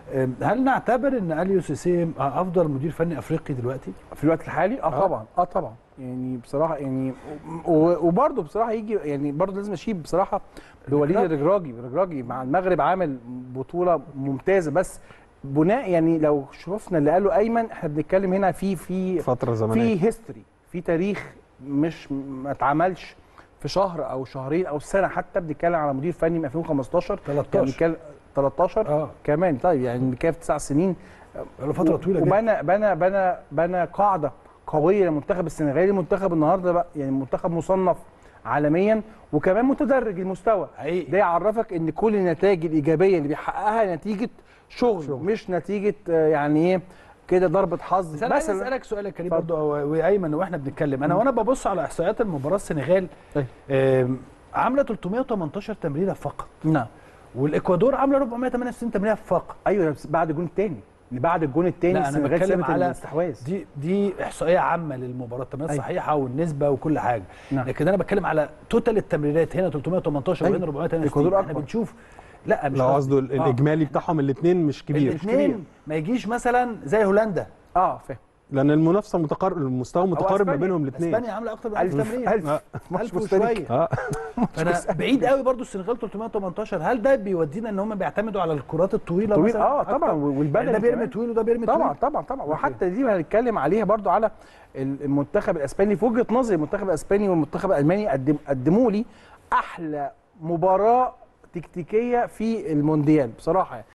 أم، هل نعتبر ان اليو سيسي افضل مدير فني افريقي دلوقتي؟ في الوقت الحالي اه آه. طبعا اه طبعا يعني بصراحه يعني و- وبرضه بصراحه يجي يعني برضه لازم اشيد بصراحه بوليد الرجراجي. الرجراجي الرجراجي مع المغرب عامل بطوله ممتازه بس بناء يعني لو شفنا اللي قاله ايمن احنا بنتكلم هنا في في فتره زمنيه في هيستوري في تاريخ مش ما اتعملش في شهر او شهرين او سنه حتى بنتكلم على مدير فني من 2015 يعني 13 بنتكلم 13 اه كمان طيب يعني بنتكلم في تسع سنين بقاله فتره طويله جدا وبنى بنى بنى بنى قاعده قويه للمنتخب السنغالي منتخب النهارده بقى يعني منتخب مصنف عالميا وكمان متدرج المستوى حقيقي ده يعرفك ان كل النتائج الايجابيه اللي بيحققها نتيجه شغل, شغل. مش نتيجه آه، يعني ايه كده ضربه حظ بس انا عايز مثلا اسالك سؤال يا كريم اتفضل. برضه و- وايمن واحنا بنتكلم انا وانا ببص على احصائيات المباراه السنغال أيوة. آم، عامله 318 تمريره فقط نعم والاكوادور عامله 468 تمريره فقط ايوه بس بعد الجون الثاني اللي بعد الجون الثاني لا، أنا السنغال بتكلم سابت على الاستحواذ دي دي احصائيه عامه للمباراه التمريرات أيوة. الصحيحه والنسبه وكل حاجه نعم. لكن انا بتكلم على توتال التمريرات هنا 318 أيوة. وهنا 468 الإكوادور احنا أكبر. بنشوف لا مش لو قصدي. قصده ال- آه. الاجمالي بتاعهم الاثنين مش كبير كبير. الاثنين ما يجيش مثلا زي هولندا اه فاهم لان المنافسه متقارب المستوى متقارب ما أسبانيا. بينهم الاثنين اسبانيا عامله اكتر من 1000 ألف تمرير ألف آه. ماتش ألف مستنيك. وشويه اه فانا بعيد قوي برضو السنغال 318 هل ده بيودينا ان هم بيعتمدوا على الكرات الطويله طويل مثلا اه أكتر؟ طبعا يعني والبدني ده بيرمي كمان. طويل وده بيرمي طبعا طويل طبعا طبعا وحتى دي هنتكلم عليها برضو على المنتخب الاسباني في وجهه نظري المنتخب الاسباني والمنتخب الالماني قدم قدموا لي احلى مباراه تكتيكيه في المونديال بصراحه يعني